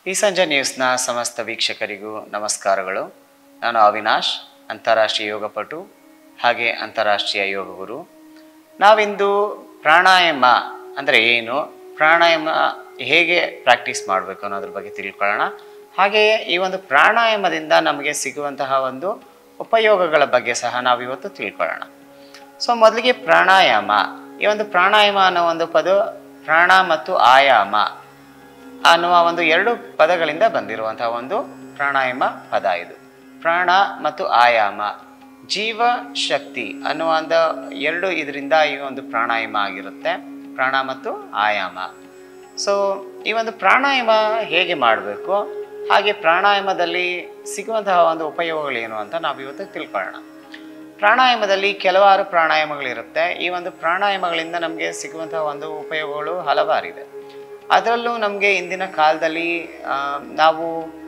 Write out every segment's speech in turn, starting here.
ಈ ಸಂಜೆ ನ್ಯೂಸ್ನ ಸಮಸ್ತ ವೀಕ್ಷಕರಿಗೂ ನಮಸ್ಕಾರಗಳು ನಾನು ಅವಿನಾಶ್ ಅಂತಾರಾಷ್ಟ್ರೀಯ ಯೋಗಪಟು ಹಾಗೆ ಅಂತಾರಾಷ್ಟ್ರೀಯ ಯೋಗ ಗುರು ನಾವಿಂದು ಪ್ರಾಣಾಯಾಮ ಅಂದರೆ ಏನು ಪ್ರಾಣಾಯಾಮ ಹೇಗೆ ಪ್ರಾಕ್ಟೀಸ್ ಮಾಡಬೇಕು ಅನ್ನೋದ್ರ ಬಗ್ಗೆ ತಿಳ್ಕೊಳ್ಳೋಣ ಹಾಗೆಯೇ ಈ ಒಂದು ಪ್ರಾಣಾಯಾಮದಿಂದ ನಮಗೆ ಸಿಗುವಂತಹ ಒಂದು ಉಪಯೋಗಗಳ ಬಗ್ಗೆ ಸಹ ನಾವು ಇವತ್ತು ತಿಳ್ಕೊಳ್ಳೋಣ ಸೊ ಮೊದಲಿಗೆ ಪ್ರಾಣಾಯಾಮ ಈ ಒಂದು ಪ್ರಾಣಾಯಾಮ ಅನ್ನೋ ಒಂದು ಪದ ಪ್ರಾಣ ಮತ್ತು ಆಯಾಮ ಅನ್ನುವ ಒಂದು ಎರಡು ಪದಗಳಿಂದ ಬಂದಿರುವಂತಹ ಒಂದು ಪ್ರಾಣಾಯಾಮ ಪದ ಇದು ಪ್ರಾಣ ಮತ್ತು ಆಯಾಮ ಜೀವ ಶಕ್ತಿ ಅನ್ನುವ ಒಂದು ಎರಡು ಇದರಿಂದ ಈ ಒಂದು ಪ್ರಾಣಾಯಾಮ ಆಗಿರುತ್ತೆ ಪ್ರಾಣ ಮತ್ತು ಆಯಾಮ ಸೊ ಈ ಒಂದು ಪ್ರಾಣಾಯಾಮ ಹೇಗೆ ಮಾಡಬೇಕು ಹಾಗೆ ಪ್ರಾಣಾಯಾಮದಲ್ಲಿ ಸಿಗುವಂತಹ ಒಂದು ಉಪಯೋಗಗಳೇನು ಅಂತ ನಾವು ಇವತ್ತು ತಿಳ್ಕೊಳ್ಳೋಣ ಪ್ರಾಣಾಯಾಮದಲ್ಲಿ ಕೆಲವಾರು ಪ್ರಾಣಾಯಾಮಗಳಿರುತ್ತೆ ಈ ಒಂದು ಪ್ರಾಣಾಯಾಮಗಳಿಂದ ನಮಗೆ ಸಿಗುವಂತಹ ಒಂದು ಉಪಯೋಗಗಳು ಹಲವಾರಿದೆ ಅದರಲ್ಲೂ ನಮಗೆ ಇಂದಿನ ಕಾಲದಲ್ಲಿ ಆ, ನಾವು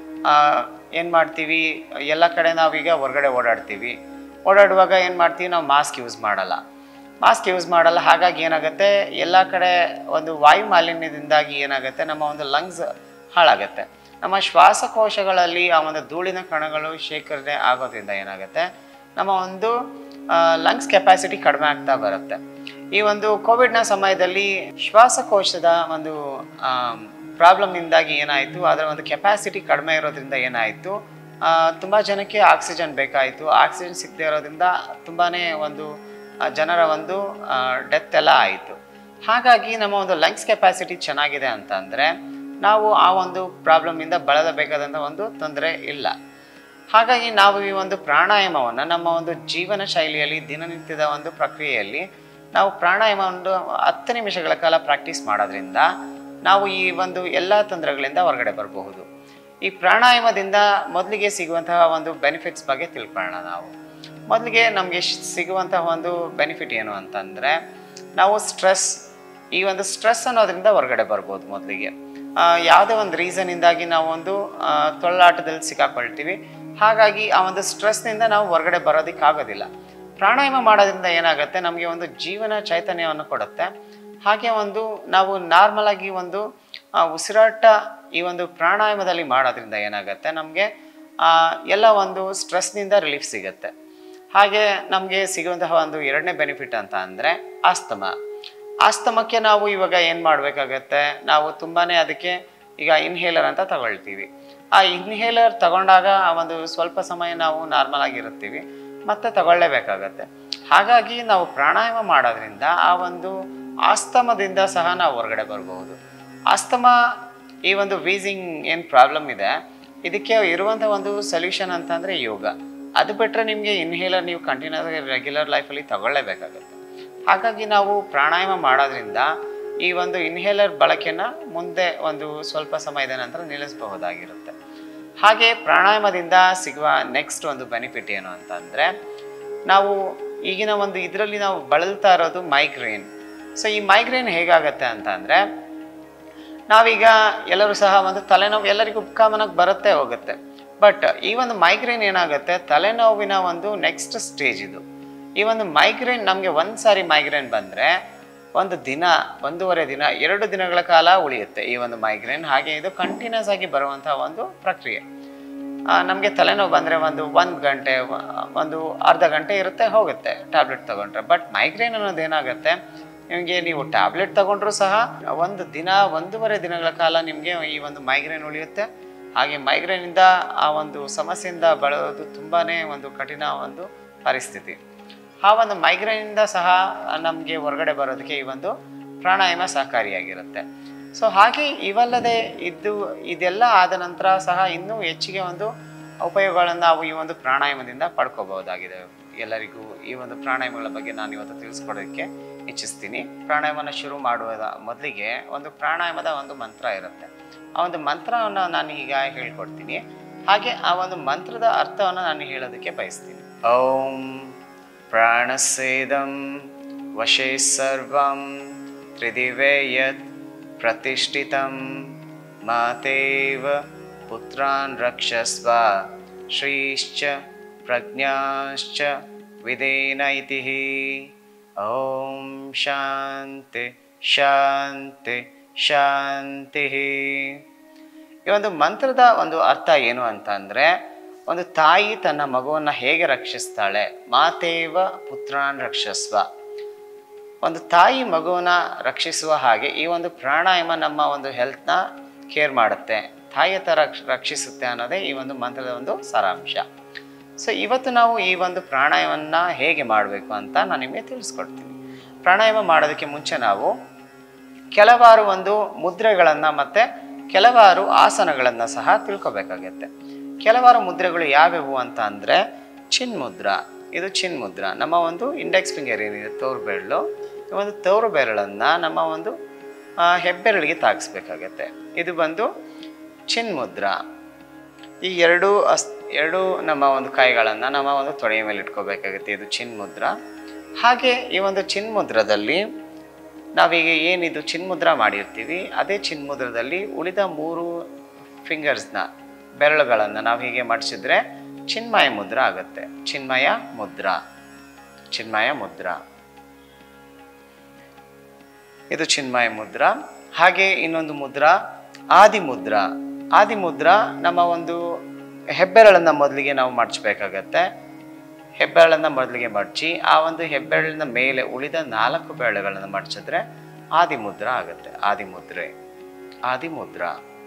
ಏನು ಮಾಡ್ತೀವಿ ಎಲ್ಲ ಕಡೆ ನಾವೀಗ ಹೊರಗಡೆ ಓಡಾಡ್ತೀವಿ ಓಡಾಡುವಾಗ ಏನು ಮಾಡ್ತೀವಿ ನಾವು ಮಾಸ್ಕ್ ಯೂಸ್ ಮಾಡಲ್ಲ ಮಾಸ್ಕ್ ಯೂಸ್ ಮಾಡಲ್ಲ ಹಾಗಾಗಿ ಏನಾಗುತ್ತೆ ಎಲ್ಲ ಕಡೆ ಒಂದು ವಾಯು ಮಾಲಿನ್ಯದಿಂದಾಗಿ ಏನಾಗುತ್ತೆ ನಮ್ಮ ಒಂದು ಲಂಗ್ಸ್ ಹಾಳಾಗುತ್ತೆ ನಮ್ಮ ಶ್ವಾಸಕೋಶಗಳಲ್ಲಿ ಆ ಒಂದು ಧೂಳಿನ ಕಣಗಳು ಶೇಖರಣೆ ಆಗೋದ್ರಿಂದ ಏನಾಗುತ್ತೆ ನಮ್ಮ ಒಂದು ಲಂಗ್ಸ್ ಕೆಪಾಸಿಟಿ ಕಡಿಮೆ ಆಗ್ತಾ ಬರುತ್ತೆ ಈ ಒಂದು ಕೋವಿಡ್ನ ಸಮಯದಲ್ಲಿ ಶ್ವಾಸಕೋಶದ ಒಂದು ಪ್ರಾಬ್ಲಮ್ನಿಂದಾಗಿ ಏನಾಯಿತು ಅದರ ಒಂದು ಕೆಪಾಸಿಟಿ ಕಡಿಮೆ ಇರೋದ್ರಿಂದ ಏನಾಯಿತು ತುಂಬ ಜನಕ್ಕೆ ಆಕ್ಸಿಜನ್ ಬೇಕಾಯಿತು ಆಕ್ಸಿಜನ್ ಸಿಗದೆ ಇರೋದ್ರಿಂದ ತುಂಬಾ ಒಂದು ಆ, ಜನರ ಒಂದು ಡೆತ್ ಎಲ್ಲ ಆಯಿತು ಹಾಗಾಗಿ ನಮ್ಮ ಒಂದು ಲಂಗ್ಸ್ ಕೆಪಾಸಿಟಿ ಚೆನ್ನಾಗಿದೆ ಅಂತಂದರೆ ನಾವು ಆ ಒಂದು ಪ್ರಾಬ್ಲಮ್ಮಿಂದ ಬಳಲಬೇಕಾದಂಥ ಒಂದು ತೊಂದರೆ ಇಲ್ಲ ಹಾಗಾಗಿ ನಾವು ಈ ಒಂದು ಪ್ರಾಣಾಯಾಮವನ್ನು ನಮ್ಮ ಒಂದು ಜೀವನ ಶೈಲಿಯಲ್ಲಿ ದಿನನಿತ್ಯದ ಒಂದು ಪ್ರಕ್ರಿಯೆಯಲ್ಲಿ ನಾವು ಪ್ರಾಣಾಯಾಮ ಒಂದು ಹತ್ತು ನಿಮಿಷಗಳ ಕಾಲ ಪ್ರಾಕ್ಟೀಸ್ ಮಾಡೋದ್ರಿಂದ ನಾವು ಈ ಒಂದು ಎಲ್ಲ ತೊಂದರೆಗಳಿಂದ ಹೊರಗಡೆ ಬರಬಹುದು ಈ ಪ್ರಾಣಾಯಾಮದಿಂದ ಮೊದಲಿಗೆ ಸಿಗುವಂತಹ ಒಂದು ಬೆನಿಫಿಟ್ಸ್ ಬಗ್ಗೆ ತಿಳ್ಕೊಳ್ಳೋಣ ನಾವು ಮೊದಲಿಗೆ ನಮಗೆ ಸಿಗುವಂತಹ ಒಂದು ಬೆನಿಫಿಟ್ ಏನು ಅಂತಂದರೆ ನಾವು ಸ್ಟ್ರೆಸ್ ಈ ಒಂದು ಸ್ಟ್ರೆಸ್ ಅನ್ನೋದ್ರಿಂದ ಹೊರಗಡೆ ಬರ್ಬೋದು ಮೊದಲಿಗೆ ಯಾವುದೇ ಒಂದು ರೀಸನ್ನಿಂದಾಗಿ ನಾವು ಒಂದು ಆ, ತೊಳ್ಳಾಟದಲ್ಲಿ ಸಿಕ್ಕಾಕೊಳ್ತೀವಿ ಹಾಗಾಗಿ ಆ ಒಂದು ಸ್ಟ್ರೆಸ್ನಿಂದ ನಾವು ಹೊರಗಡೆ ಬರೋದಕ್ಕಾಗೋದಿಲ್ಲ ಪ್ರಾಣಾಯಾಮ ಮಾಡೋದ್ರಿಂದ ಏನಾಗುತ್ತೆ ನಮಗೆ ಒಂದು ಜೀವನ ಚೈತನ್ಯವನ್ನು ಕೊಡುತ್ತೆ ಹಾಗೆ ಒಂದು ನಾವು ನಾರ್ಮಲ್ ಆಗಿ ಒಂದು ಆ, ಉಸಿರಾಟ ಈ ಒಂದು ಪ್ರಾಣಾಯಾಮದಲ್ಲಿ ಮಾಡೋದ್ರಿಂದ ಏನಾಗುತ್ತೆ ನಮಗೆ ಎಲ್ಲ ಒಂದು ಸ್ಟ್ರೆಸ್ನಿಂದ ರಿಲೀಫ್ ಸಿಗುತ್ತೆ ಹಾಗೆ ನಮಗೆ ಸಿಗುವಂತಹ ಒಂದು ಎರಡನೇ ಬೆನಿಫಿಟ್ ಅಂತ ಅಂದರೆ ಆಸ್ತಮ ಆಸ್ತಮಕ್ಕೆ ನಾವು ಇವಾಗ ಏನು ಮಾಡಬೇಕಾಗತ್ತೆ ನಾವು ತುಂಬಾ ಅದಕ್ಕೆ ಈಗ ಇನ್ಹೇಲರ್ ಅಂತ ತಗೊಳ್ತೀವಿ ಆ ಇನ್ಹೇಲರ್ ತಗೊಂಡಾಗ ಆ ಒಂದು ಸ್ವಲ್ಪ ಸಮಯ ನಾವು ನಾರ್ಮಲ್ ಆಗಿರುತ್ತೀವಿ ಮತ್ತೆ ತಗೊಳ್ಳೇಬೇಕಾಗತ್ತೆ ಹಾಗಾಗಿ ನಾವು ಪ್ರಾಣಾಯಾಮ ಮಾಡೋದ್ರಿಂದ ಆ ಒಂದು ಆಸ್ತಮದಿಂದ ಸಹ ನಾವು ಹೊರಗಡೆ ಬರಬಹುದು ಆಸ್ತಮ ಈ ಒಂದು ವೀಸಿಂಗ್ ಏನು ಪ್ರಾಬ್ಲಮ್ ಇದೆ ಇದಕ್ಕೆ ಇರುವಂಥ ಒಂದು ಸೊಲ್ಯೂಷನ್ ಅಂತಂದರೆ ಯೋಗ ಅದು ಬಿಟ್ಟರೆ ನಿಮಗೆ ಇನ್ಹೇಲರ್ ನೀವು ಕಂಟಿನ್ಯೂಸ್ ಆಗಿ ರೆಗ್ಯುಲರ್ ಲೈಫಲ್ಲಿ ತಗೊಳ್ಳೇಬೇಕಾಗುತ್ತೆ ಹಾಗಾಗಿ ನಾವು ಪ್ರಾಣಾಯಾಮ ಮಾಡೋದ್ರಿಂದ ಈ ಒಂದು ಇನ್ಹೇಲರ್ ಬಳಕೆಯನ್ನು ಮುಂದೆ ಒಂದು ಸ್ವಲ್ಪ ಸಮಯದ ನಂತರ ನಿಲ್ಲಿಸಬಹುದಾಗಿರುತ್ತೆ ಹಾಗೆ ಪ್ರಾಣಾಯಾಮದಿಂದ ಸಿಗುವ ನೆಕ್ಸ್ಟ್ ಒಂದು ಬೆನಿಫಿಟ್ ಏನು ಅಂತಂದರೆ ನಾವು ಈಗಿನ ಒಂದು ಇದರಲ್ಲಿ ನಾವು ಬಳಲ್ತಾ ಇರೋದು ಮೈಗ್ರೇನ್ ಸೊ ಈ ಮೈಗ್ರೇನ್ ಹೇಗಾಗತ್ತೆ ಅಂತ ಅಂದರೆ ನಾವೀಗ ಎಲ್ಲರೂ ಸಹ ಒಂದು ತಲೆನೋವು ಎಲ್ಲರಿಗೂ ಕಾಮನಾಗಿ ಬರುತ್ತೆ ಹೋಗುತ್ತೆ ಬಟ್ ಈ ಒಂದು ಮೈಗ್ರೇನ್ ಏನಾಗುತ್ತೆ ತಲೆನೋವಿನ ಒಂದು ನೆಕ್ಸ್ಟ್ ಸ್ಟೇಜ್ ಇದು ಈ ಒಂದು ಮೈಗ್ರೇನ್ ನಮಗೆ ಒಂದು ಸಾರಿ ಮೈಗ್ರೇನ್ ಬಂದರೆ ಒಂದು ದಿನ ಒಂದೂವರೆ ದಿನ ಎರಡು ದಿನಗಳ ಕಾಲ ಉಳಿಯುತ್ತೆ ಈ ಒಂದು ಮೈಗ್ರೇನ್ ಹಾಗೆ ಇದು ಕಂಟಿನ್ಯೂಸ್ ಆಗಿ ಬರುವಂಥ ಒಂದು ಪ್ರಕ್ರಿಯೆ ನಮಗೆ ತಲೆನೋವು ಬಂದರೆ ಒಂದು ಒಂದು ಗಂಟೆ ವ- ಒಂದು ಅರ್ಧ ಗಂಟೆ ಇರುತ್ತೆ ಹೋಗುತ್ತೆ ಟ್ಯಾಬ್ಲೆಟ್ ತಗೊಂಡ್ರೆ ಬಟ್ ಮೈಗ್ರೇನ್ ಅನ್ನೋದು ಏನಾಗುತ್ತೆ ನಿಮಗೆ ನೀವು ಟ್ಯಾಬ್ಲೆಟ್ ತಗೊಂಡ್ರೂ ಸಹ ಒಂದು ದಿನ ಒಂದೂವರೆ ದಿನಗಳ ಕಾಲ ನಿಮಗೆ ಈ ಒಂದು ಮೈಗ್ರೇನ್ ಉಳಿಯುತ್ತೆ ಹಾಗೆ ಮೈಗ್ರೇನಿಂದ ಆ ಒಂದು ಸಮಸ್ಯೆಯಿಂದ ಬಳಲೋದು ತುಂಬಾ ಒಂದು ಕಠಿಣ ಒಂದು ಪರಿಸ್ಥಿತಿ ಆ ಒಂದು ಮೈಗ್ರೇನಿಂದ ಸಹ ನಮಗೆ ಹೊರಗಡೆ ಬರೋದಕ್ಕೆ ಈ ಒಂದು ಪ್ರಾಣಾಯಾಮ ಸಹಕಾರಿಯಾಗಿರುತ್ತೆ ಸೊ ಹಾಗೆ ಇವಲ್ಲದೆ ಇದ್ದು ಇದೆಲ್ಲ ಆದ ನಂತರ ಸಹ ಇನ್ನೂ ಹೆಚ್ಚಿಗೆ ಒಂದು ಉಪಯೋಗಗಳನ್ನು ನಾವು ಈ ಒಂದು ಪ್ರಾಣಾಯಾಮದಿಂದ ಪಡ್ಕೋಬಹುದಾಗಿದೆ ಎಲ್ಲರಿಗೂ ಈ ಒಂದು ಪ್ರಾಣಾಯಾಮಗಳ ಬಗ್ಗೆ ನಾನು ಇವತ್ತು ತಿಳಿಸ್ಕೊಡೋದಕ್ಕೆ ಇಚ್ಛಿಸ್ತೀನಿ ಪ್ರಾಣಾಯಾಮನ ಶುರು ಮಾಡುವ ಮೊದಲಿಗೆ ಒಂದು ಪ್ರಾಣಾಯಾಮದ ಒಂದು ಮಂತ್ರ ಇರುತ್ತೆ ಆ ಒಂದು ಮಂತ್ರವನ್ನು ನಾನು ಈಗ ಹೇಳ್ಕೊಡ್ತೀನಿ ಹಾಗೆ ಆ ಒಂದು ಮಂತ್ರದ ಅರ್ಥವನ್ನು ನಾನು ಹೇಳೋದಕ್ಕೆ ಬಯಸ್ತೀನಿ ಓಂ ಪ್ರಾಣಸೇದಂ ವಶೇ ಸರ್ವಂ ತ್ರಿದಿವೇ ಯತ್ ಪ್ರತಿಷ್ಠಿತಂ ಮಾತೇವ ಪುತ್ರಾನ್ ರಕ್ಷಸ್ವ ಶ್ರೀಶ್ಚ ಪ್ರಜ್ಞಾಶ್ಚ ವಿದೇನ ಇತಿ ಓಂ ಶಾಂತಿ ಶಾಂತಿ ಶಾಂತಿ ಈ ಒಂದು ಮಂತ್ರದ ಒಂದು ಅರ್ಥ ಏನು ಅಂತ ಅಂದರೆ ಒಂದು ತಾಯಿ ತನ್ನ ಮಗುವನ್ನು ಹೇಗೆ ರಕ್ಷಿಸ್ತಾಳೆ ಮಾತೇವ ಪುತ್ರಾನ್ ರಕ್ಷಸ್ವ ಒಂದು ತಾಯಿ ಮಗುವನ್ನ ರಕ್ಷಿಸುವ ಹಾಗೆ ಈ ಒಂದು ಪ್ರಾಣಾಯಾಮ ನಮ್ಮ ಒಂದು ಹೆಲ್ತ್ನ ಕೇರ್ ಮಾಡುತ್ತೆ ತಾಯಿಯ ಥರ ರಕ್ಷ- ರಕ್ಷಿಸುತ್ತೆ ಅನ್ನೋದೇ ಈ ಒಂದು ಮಂತ್ರದ ಒಂದು ಸಾರಾಂಶ ಸೊ ಇವತ್ತು ನಾವು ಈ ಒಂದು ಪ್ರಾಣಾಯಾಮವನ್ನು ಹೇಗೆ ಮಾಡಬೇಕು ಅಂತ ನಾನು ನಿಮಗೆ ತಿಳಿಸ್ಕೊಡ್ತೀನಿ ಪ್ರಾಣಾಯಾಮ ಮಾಡೋದಕ್ಕೆ ಮುಂಚೆ ನಾವು ಕೆಲವಾರು ಒಂದು ಮುದ್ರೆಗಳನ್ನು ಮತ್ತು ಕೆಲವಾರು ಆಸನಗಳನ್ನು ಸಹ ತಿಳ್ಕೊಬೇಕಾಗತ್ತೆ ಕೆಲವಾರು ಮುದ್ರೆಗಳು ಯಾವ್ಯಾವು ಅಂತ ಅಂದರೆ ಚಿನ್ಮುದ್ರ ಇದು ಚಿನ್ಮುದ್ರ ನಮ್ಮ ಒಂದು ಇಂಡೆಕ್ಸ್ ಫಿಂಗರ್ ಏನಿದೆ ತೋರು ಬೆರಳು ಈ ಒಂದು ತೋರು ಬೆರಳನ್ನು ನಮ್ಮ ಒಂದು ಆ, ಹೆಬ್ಬೆರಳಿಗೆ ತಾಗಿಸ್ಬೇಕಾಗತ್ತೆ ಇದು ಬಂದು ಚಿನ್ಮುದ್ರ ಈ ಎರಡು ಅಸ್ ಎರಡು ನಮ್ಮ ಒಂದು ಕೈಗಳನ್ನು ನಮ್ಮ ಒಂದು ತೊಡೆಯ ಮೇಲೆ ಇಟ್ಕೋಬೇಕಾಗುತ್ತೆ ಇದು ಚಿನ್ಮುದ್ರ ಹಾಗೆ ಈ ಒಂದು ಚಿನ್ಮುದ್ರದಲ್ಲಿ ನಾವೀಗ ಏನಿದು ಚಿನ್ಮುದ್ರ ಮಾಡಿರ್ತೀವಿ ಅದೇ ಚಿನ್ಮುದ್ರದಲ್ಲಿ ಉಳಿದ ಮೂರು ಫಿಂಗರ್ಸ್ನ ಬೆರಳುಗಳನ್ನು ನಾವು ಹೀಗೆ ಮಡಿಸಿದ್ರೆ ಚಿನ್ಮಯ ಮುದ್ರ ಆಗುತ್ತೆ ಚಿನ್ಮಯ ಮುದ್ರ ಚಿನ್ಮಯ ಮುದ್ರ ಇದು ಚಿನ್ಮಯ ಮುದ್ರ ಹಾಗೆ ಇನ್ನೊಂದು ಮುದ್ರ ಆದಿ ಮುದ್ರ ಆದಿ ಮುದ್ರ ನಮ್ಮ ಒಂದು ಹೆಬ್ಬೆರಳನ್ನ ಮೊದಲಿಗೆ ನಾವು ಮಡಚಬೇಕಾಗತ್ತೆ ಹೆಬ್ಬೆರಳನ್ನ ಮೊದಲಿಗೆ ಮಡಚಿ ಆ ಒಂದು ಹೆಬ್ಬೆರಳಿನ ಮೇಲೆ ಉಳಿದ ನಾಲ್ಕು ಬೆರಳುಗಳನ್ನು ಮಡಚಿದ್ರೆ ಆದಿ ಮುದ್ರ ಆಗುತ್ತೆ ಆದಿ ಮುದ್ರೆ ಆದಿ ಮುದ್ರ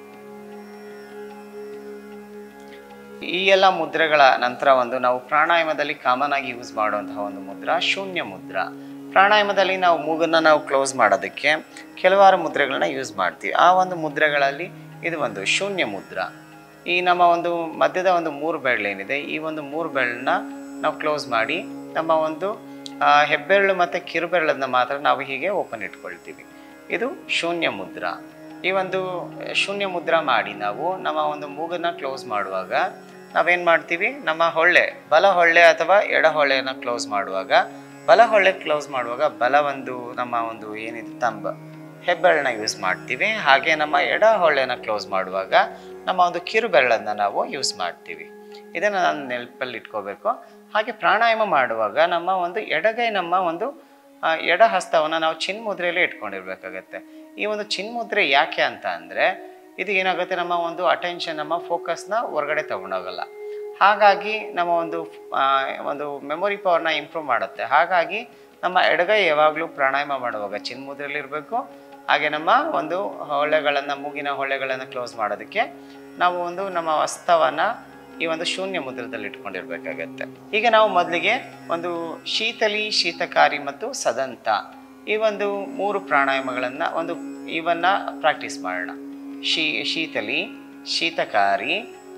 ಈ ಎಲ್ಲ ಮುದ್ರೆಗಳ ನಂತರ ಒಂದು ನಾವು ಪ್ರಾಣಾಯಾಮದಲ್ಲಿ ಕಾಮನ್ ಆಗಿ ಯೂಸ್ ಮಾಡುವಂತಹ ಒಂದು ಮುದ್ರ ಶೂನ್ಯ ಮುದ್ರ ಪ್ರಾಣಾಯಾಮದಲ್ಲಿ ನಾವು ಮೂಗನ್ನ ನಾವು ಕ್ಲೋಸ್ ಮಾಡೋದಕ್ಕೆ ಕೆಲವಾರು ಮುದ್ರೆಗಳನ್ನ ಯೂಸ್ ಮಾಡ್ತೀವಿ ಆ ಒಂದು ಮುದ್ರೆಗಳಲ್ಲಿ ಇದು ಒಂದು ಶೂನ್ಯ ಮುದ್ರ ಈ ನಮ್ಮ ಒಂದು ಮಧ್ಯದ ಒಂದು ಮೂರು ಬೆರಳೇನಿದೆ ಈ ಒಂದು ಮೂರು ಬೆರಳನ್ನ ನಾವು ಕ್ಲೋಸ್ ಮಾಡಿ ನಮ್ಮ ಒಂದು ಆ, ಹೆಬ್ಬೆರಳು ಮತ್ತು ಕಿರುಬೆರಳನ್ನ ಮಾತ್ರ ನಾವು ಹೀಗೆ ಓಪನ್ ಇಟ್ಕೊಳ್ತೀವಿ ಇದು ಶೂನ್ಯ ಮುದ್ರ ಈ ಒಂದು ಶೂನ್ಯ ಮುದ್ರ ಮಾಡಿ ನಾವು ನಮ್ಮ ಒಂದು ಮೂಗನ್ನ ಕ್ಲೋಸ್ ಮಾಡುವಾಗ ನಾವೇನು ಮಾಡ್ತೀವಿ ನಮ್ಮ ಹೊಳ್ಳೆ ಬಲ ಹೊಳ್ಳೆ ಅಥವಾ ಎಡ ಹೊಳ್ಳೆಯನ್ನು ಕ್ಲೋಸ್ ಮಾಡುವಾಗ ಬಲ ಹೊಳ್ಳೆ ಕ್ಲೋಸ್ ಮಾಡುವಾಗ ಬಲ ಒಂದು ನಮ್ಮ ಒಂದು ಏನಿದೆ ತಂಬ ಹೆಬ್ಬೆರಳನ್ನ ಯೂಸ್ ಮಾಡ್ತೀವಿ ಹಾಗೆ ನಮ್ಮ ಎಡ ಹೊಳ್ಳೆನ ಕ್ಲೋಸ್ ಮಾಡುವಾಗ ನಮ್ಮ ಒಂದು ಕಿರು ಬೆರಳನ್ನು ನಾವು ಯೂಸ್ ಮಾಡ್ತೀವಿ ಇದನ್ನು ನಾನು ನೆನಪಲ್ಲಿ ಇಟ್ಕೋಬೇಕು ಹಾಗೆ ಪ್ರಾಣಾಯಾಮ ಮಾಡುವಾಗ ನಮ್ಮ ಒಂದು ಎಡಗೈ ನಮ್ಮ ಒಂದು ಆ, ಎಡ ಹಸ್ತವನ್ನು ನಾವು ಚಿನ್ಮುದ್ರೆಯಲ್ಲೇ ಇಟ್ಕೊಂಡಿರ್ಬೇಕಾಗತ್ತೆ ಈ ಒಂದು ಚಿನ್ಮುದ್ರೆ ಯಾಕೆ ಅಂತ ಅಂದರೆ ಇದು ಏನಾಗುತ್ತೆ ನಮ್ಮ ಒಂದು ಅಟೆನ್ಷನ್ ನಮ್ಮ ಫೋಕಸ್ನ ಹೊರಗಡೆ ತಗೊಂಡೋಗಲ್ಲ ಹಾಗಾಗಿ ನಮ್ಮ ಒಂದು ಆ, ಒಂದು ಮೆಮೊರಿ ಪವರ್ನ ಇಂಪ್ರೂವ್ ಮಾಡುತ್ತೆ ಹಾಗಾಗಿ ನಮ್ಮ ಎಡಗೈ ಯಾವಾಗಲೂ ಪ್ರಾಣಾಯಾಮ ಮಾಡುವಾಗ ಚಿನ್ಮುದ್ರೆಯಲ್ಲಿ ಇರಬೇಕು ಹಾಗೆ ನಮ್ಮ ಒಂದು ಹೊಳ್ಳೆಗಳನ್ನು ಮೂಗಿನ ಹೊಳ್ಳೆಗಳನ್ನು ಕ್ಲೋಸ್ ಮಾಡೋದಕ್ಕೆ ನಾವು ಒಂದು ನಮ್ಮ ಹಸ್ತವನ್ನು ಈ ಒಂದು ಶೂನ್ಯ ಮುದ್ರದಲ್ಲಿ ಇಟ್ಕೊಂಡಿರ್ಬೇಕಾಗತ್ತೆ ಈಗ ನಾವು ಮೊದಲಿಗೆ ಒಂದು ಶೀತಲಿ ಶೀತಕಾರಿ ಮತ್ತು ಸದಂತ ಈ ಒಂದು ಮೂರು ಪ್ರಾಣಾಯಾಮಗಳನ್ನು ಒಂದು ಇವನ್ನ ಪ್ರಾಕ್ಟೀಸ್ ಮಾಡೋಣ ಶೀ ಶೀತಲಿ ಶೀತಕಾರಿ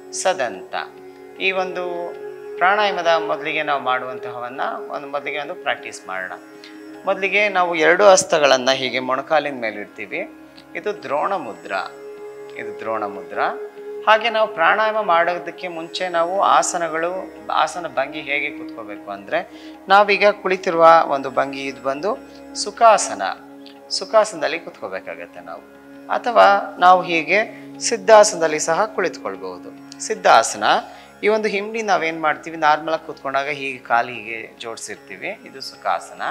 ಸದಂತ ಈ ಒಂದು ಪ್ರಾಣಾಯಾಮದ ಮೊದಲಿಗೆ ನಾವು ಮಾಡುವಂತಹವನ್ನ ಒಂದು ಮೊದಲಿಗೆ ಒಂದು ಪ್ರಾಕ್ಟೀಸ್ ಮಾಡೋಣ ಮೊದಲಿಗೆ ನಾವು ಎರಡು ಹಸ್ತಗಳನ್ನು ಹೀಗೆ ಮೊಣಕಾಲಿನ ಮೇಲೆ ಇಡ್ತೀವಿ ಇದು ದ್ರೋಣ ಮುದ್ರ ಇದು ದ್ರೋಣ ಮುದ್ರ ಹಾಗೆ ನಾವು ಪ್ರಾಣಾಯಾಮ ಮಾಡೋದಕ್ಕೆ ಮುಂಚೆ ನಾವು ಆಸನಗಳು ಆಸನ ಭಂಗಿ ಹೇಗೆ ಕೂತ್ಕೋಬೇಕು ಅಂದರೆ ನಾವೀಗ ಕುಳಿತಿರುವ ಒಂದು ಭಂಗಿ ಇದು ಬಂದು ಸುಖಾಸನ ಸುಖಾಸನದಲ್ಲಿ ಕೂತ್ಕೋಬೇಕಾಗತ್ತೆ ನಾವು ಅಥವಾ ನಾವು ಹೀಗೆ ಸಿದ್ಧಾಸನದಲ್ಲಿ ಸಹ ಕುಳಿತುಕೊಳ್ಬಹುದು ಸಿದ್ಧಾಸನ ಈ ಒಂದು ಹಿಂಡಿ ನಾವೇನು ಮಾಡ್ತೀವಿ ನಾರ್ಮಲಾಗಿ ಕೂತ್ಕೊಂಡಾಗ ಹೀಗೆ ಕಾಲು ಹೀಗೆ ಜೋಡಿಸಿರ್ತೀವಿ ಇದು ಸುಖಾಸನ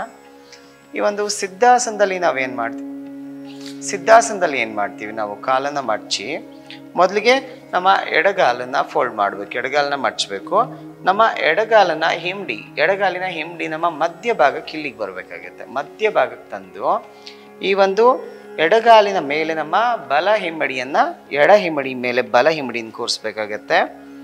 ಈ ಒಂದು ಸಿದ್ಧಾಸನದಲ್ಲಿ ನಾವೇನು ಮಾಡ್ತೀವಿ ಸಿದ್ಧಾಸನದಲ್ಲಿ ಏನು ಮಾಡ್ತೀವಿ ನಾವು ಕಾಲನ್ನು ಮಡಚಿ ಮೊದಲಿಗೆ ನಮ್ಮ ಎಡಗಾಲನ್ನ ಫೋಲ್ಡ್ ಮಾಡಬೇಕು ಎಡಗಾಲನ್ನ ಮಡಚಬೇಕು ನಮ್ಮ ಎಡಗಾಲನ್ನ ಹಿಂಡಿ ಎಡಗಾಲಿನ ಹಿಂಡಿ ನಮ್ಮ ಮಧ್ಯ ಭಾಗಕ್ಕೆ ಇಲ್ಲಿಗೆ ಬರಬೇಕಾಗುತ್ತೆ ಮಧ್ಯ ಭಾಗಕ್ಕೆ ತಂದು ಈ ಒಂದು ಎಡಗಾಲಿನ ಮೇಲೆ ನಮ್ಮ ಬಲ ಹಿಮ್ಮಡಿಯನ್ನ ಎಡ ಹಿಮ್ಮಡಿ ಮೇಲೆ ಬಲ ಹಿಮ್ಮಡಿನ ಕೂರಿಸ್ಬೇಕಾಗತ್ತೆ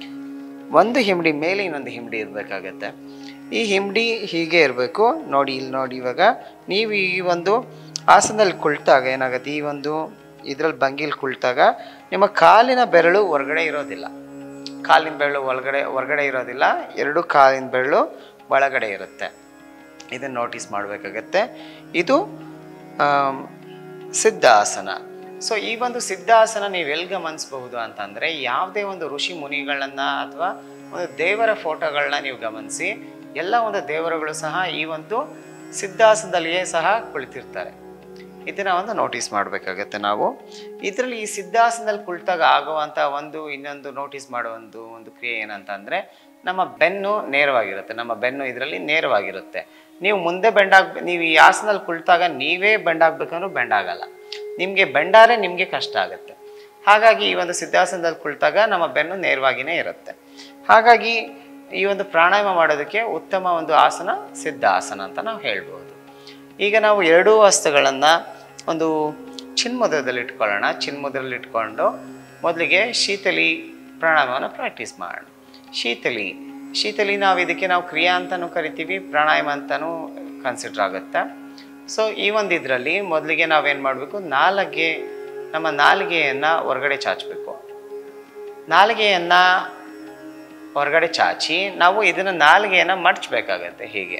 ಒಂದು ಹಿಂಬಡಿ ಮೇಲೆ ಇನ್ನೊಂದು ಹಿಂಬಡಿ ಇರಬೇಕಾಗತ್ತೆ ಈ ಹಿಂಬಡಿ ಹೀಗೆ ಇರಬೇಕು ನೋಡಿ ಇಲ್ಲಿ ನೋಡಿ ಇವಾಗ ನೀವು ಈ ಒಂದು ಆಸನದಲ್ಲಿ ಕುಳಿತಾಗ ಏನಾಗುತ್ತೆ ಈ ಒಂದು ಇದ್ರಲ್ಲಿ ಭಂಗಿಲಿ ಕುಳಿತಾಗ ನಿಮ್ಮ ಕಾಲಿನ ಬೆರಳು ಹೊರಗಡೆ ಇರೋದಿಲ್ಲ ಕಾಲಿನ ಬೆರಳು ಒಳಗಡೆ ಹೊರಗಡೆ ಇರೋದಿಲ್ಲ ಎರಡು ಕಾಲಿನ ಬೆರಳು ಒಳಗಡೆ ಇರುತ್ತೆ ಇದನ್ನು ನೋಟಿಸ್ ಮಾಡಬೇಕಾಗತ್ತೆ ಇದು ಆಮ್, ಸಿದ್ಧಾಸನ ಸೊ ಈ ಒಂದು ಸಿದ್ಧಾಸನ ನೀವು ಎಲ್ಲಿ ಗಮನಿಸಬಹುದು ಅಂತಂದರೆ ಯಾವುದೇ ಒಂದು ಋಷಿ ಮುನಿಗಳನ್ನ ಅಥವಾ ಒಂದು ದೇವರ ಫೋಟೋಗಳನ್ನ ನೀವು ಗಮನಿಸಿ ಎಲ್ಲ ಒಂದು ದೇವರುಗಳು ಸಹ ಈ ಒಂದು ಸಿದ್ಧಾಸನದಲ್ಲಿಯೇ ಸಹ ಕುಳಿತಿರ್ತಾರೆ ಇದನ್ನ ಒಂದು ನೋಟಿಸ್ ಮಾಡಬೇಕಾಗತ್ತೆ ನಾವು ಇದರಲ್ಲಿ ಈ ಸಿದ್ಧಾಸನದಲ್ಲಿ ಕುಳಿತಾಗ ಆಗುವಂಥ ಒಂದು ಇನ್ನೊಂದು ನೋಟಿಸ್ ಮಾಡೋ ಒಂದು ಒಂದು ಕ್ರಿಯೆ ಏನಂತ ಅಂದರೆ ನಮ್ಮ ಬೆನ್ನು ನೇರವಾಗಿರುತ್ತೆ ನಮ್ಮ ಬೆನ್ನು ಇದರಲ್ಲಿ ನೇರವಾಗಿರುತ್ತೆ ನೀವು ಮುಂದೆ ಬೆಂಡಾಗ ನೀವು ಈ ಆಸನದಲ್ಲಿ ಕುಳಿತಾಗ ನೀವೇ ಬೆಂಡಾಗಬೇಕಂದ್ರೂ ಬೆಂಡಾಗಲ್ಲ ನಿಮಗೆ ಬೆಂಡಾರೆ ನಿಮಗೆ ಕಷ್ಟ ಆಗುತ್ತೆ ಹಾಗಾಗಿ ಈ ಒಂದು ಸಿದ್ಧಾಸನದಲ್ಲಿ ಕುಳಿತಾಗ ನಮ್ಮ ಬೆನ್ನು ನೇರವಾಗಿಯೇ ಇರುತ್ತೆ ಹಾಗಾಗಿ ಈ ಒಂದು ಪ್ರಾಣಾಯಾಮ ಮಾಡೋದಕ್ಕೆ ಉತ್ತಮ ಒಂದು ಆಸನ ಸಿದ್ಧಾಸನ ಅಂತ ನಾವು ಹೇಳ್ಬೋದು ಈಗ ನಾವು ಎರಡೂ ಹಸ್ತಗಳನ್ನು ಒಂದು ಚಿನ್ಮುದ್ರದಲ್ಲಿ ಇಟ್ಕೊಳ್ಳೋಣ ಚಿನ್ಮುದ್ರಲ್ಲಿ ಇಟ್ಕೊಂಡು ಮೊದಲಿಗೆ ಶೀತಲಿ ಪ್ರಾಣಾಯಾಮವನ್ನು ಪ್ರಾಕ್ಟೀಸ್ ಮಾಡೋಣ ಶೀತಲಿ ಶೀತಲಿ ನಾವು ಇದಕ್ಕೆ ನಾವು ಕ್ರಿಯಾ ಅಂತಲೂ ಕರಿತೀವಿ ಪ್ರಾಣಾಯಾಮ ಅಂತಲೂ ಕನ್ಸಿಡರ್ ಆಗುತ್ತೆ ಸೊ ಈ ಒಂದು ಇದರಲ್ಲಿ ಮೊದಲಿಗೆ ನಾವೇನು ಮಾಡಬೇಕು ನಾಲಿಗೆ ನಮ್ಮ ನಾಲಿಗೆಯನ್ನು ಹೊರಗಡೆ ಚಾಚಬೇಕು ನಾಲಿಗೆಯನ್ನು ಹೊರಗಡೆ ಚಾಚಿ ನಾವು ಇದನ್ನು ನಾಲಿಗೆಯನ್ನು ಮಡಚಬೇಕಾಗತ್ತೆ ಹೀಗೆ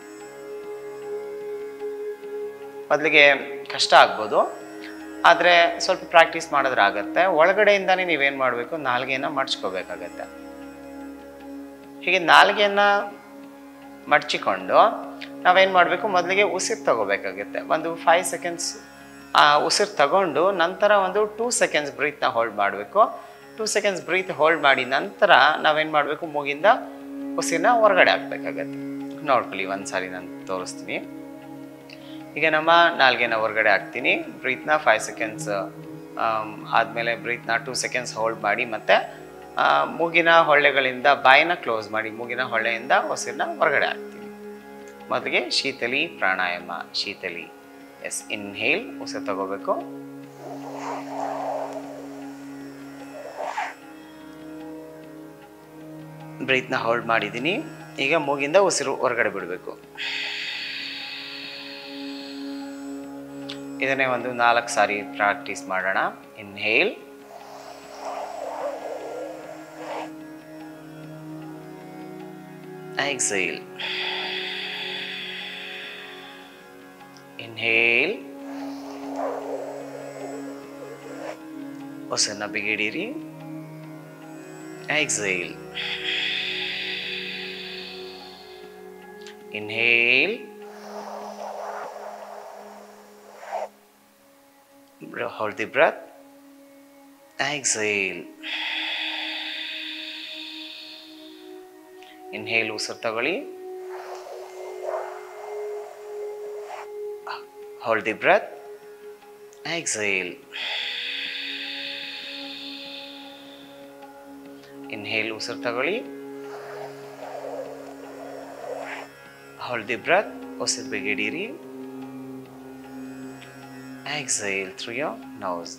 ಮೊದಲಿಗೆ ಕಷ್ಟ ಆಗ್ಬೋದು ಆದರೆ ಸ್ವಲ್ಪ ಪ್ರಾಕ್ಟೀಸ್ ಮಾಡಿದ್ರೆ ಆಗುತ್ತೆ ಒಳಗಡೆಯಿಂದಾನೇ ನೀವೇನು ಮಾಡಬೇಕು ನಾಲಿಗೆಯನ್ನು ಮಡ್ಚ್ಕೋಬೇಕಾಗತ್ತೆ ಹೀಗೆ ನಾಲಿಗೆಯನ್ನು ಮಡಚಿಕೊಂಡು ನಾವೇನು ಮಾಡಬೇಕು ಮೊದಲಿಗೆ ಉಸಿರು ತಗೋಬೇಕಾಗುತ್ತೆ ಒಂದು ಫೈವ್ ಸೆಕೆಂಡ್ಸ್ ಉಸಿರು ತಗೊಂಡು ನಂತರ ಒಂದು ಟೂ ಸೆಕೆಂಡ್ಸ್ ಬ್ರೀತ್ನ ಹೋಲ್ಡ್ ಮಾಡಬೇಕು ಟೂ ಸೆಕೆಂಡ್ಸ್ ಬ್ರೀತ್ ಹೋಲ್ಡ್ ಮಾಡಿ ನಂತರ ನಾವೇನು ಮಾಡಬೇಕು ಮೂಗಿಂದ ಉಸಿರನ್ನ ಹೊರಗಡೆ ಹಾಕ್ಬೇಕಾಗತ್ತೆ ನೋಡ್ಕೊಳ್ಳಿ ಒಂದು ಸಾರಿ ನಾನು ತೋರಿಸ್ತೀನಿ ಈಗ ನಮ್ಮ ನಾಲ್ಗೆನ ಹೊರಗಡೆ ಹಾಕ್ತೀನಿ ಬ್ರೀತ್ನ ಫೈವ್ ಸೆಕೆಂಡ್ಸ್ ಆದಮೇಲೆ ಬ್ರೀತ್ನ ಟೂ ಸೆಕೆಂಡ್ಸ್ ಹೋಲ್ಡ್ ಮಾಡಿ ಮತ್ತು ಮೂಗಿನ ಹೊಳ್ಳೆಗಳಿಂದ ಬಾಯಿನ ಕ್ಲೋಸ್ ಮಾಡಿ ಮೂಗಿನ ಹೊಳ್ಳೆಯಿಂದ ಉಸಿರನ್ನ ಹೊರಗಡೆ ಹಾಕ್ತೀನಿ ಮೊದಲಿಗೆ ಶೀತಲಿ ಪ್ರಾಣಾಯಾಮ ಶೀತಲಿ ಎಸ್ ಇನ್ಹೇಲ್ ಉಸಿರು ತಗೋಬೇಕು ಬ್ರೀತ್ನ ಹೋಲ್ಡ್ ಮಾಡಿದ್ದೀನಿ ಈಗ ಮೂಗಿಂದ ಉಸಿರು ಹೊರಗಡೆ ಬಿಡಬೇಕು ಇದನ್ನೇ ಒಂದು ನಾಲ್ಕು ಸಾರಿ ಪ್ರಾಕ್ಟೀಸ್ ಮಾಡೋಣ ಇನ್ಹೇಲ್ exhale inhale ಉಸಿರನ್ನ ಬಿಗಿಡಿರಿ exhale inhale hold the breath exhale inhale ಉಸಿರು ತಗೊಳ್ಳಿ hold the breath exhale inhale ಉಸಿರು ತಗೊಳ್ಳಿ ಹೋಲ್ಡ್ ದಿ ಬ್ರೆತ್ ಉಸಿರು ಬಿಗಿಡಿರಿ ಎಕ್ಸೇಲ್ ಥ್ರೂ ಯೋರ್ ನೌಸ್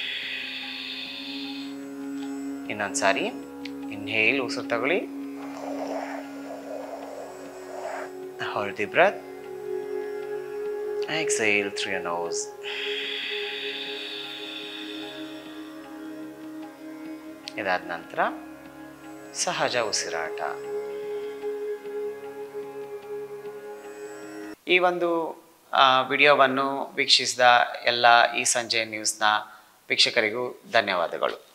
ಇನ್ನೊಂದು ಸಾರಿ ಇನ್ಹೇಲ್ ಉಸಿರು ತಗೊಳ್ಳಿ Hold the breath. Exhale through your nose. ಇದಾದ ನಂತರ ಸಹಜ ಉಸಿರಾಟ ಈ ಒಂದು ವಿಡಿಯೋವನ್ನು ವೀಕ್ಷಿಸಿದ ಎಲ್ಲ ಈ ಸಂಜೆ ನ್ಯೂಸ್ನ ವೀಕ್ಷಕರಿಗೂ ಧನ್ಯವಾದಗಳು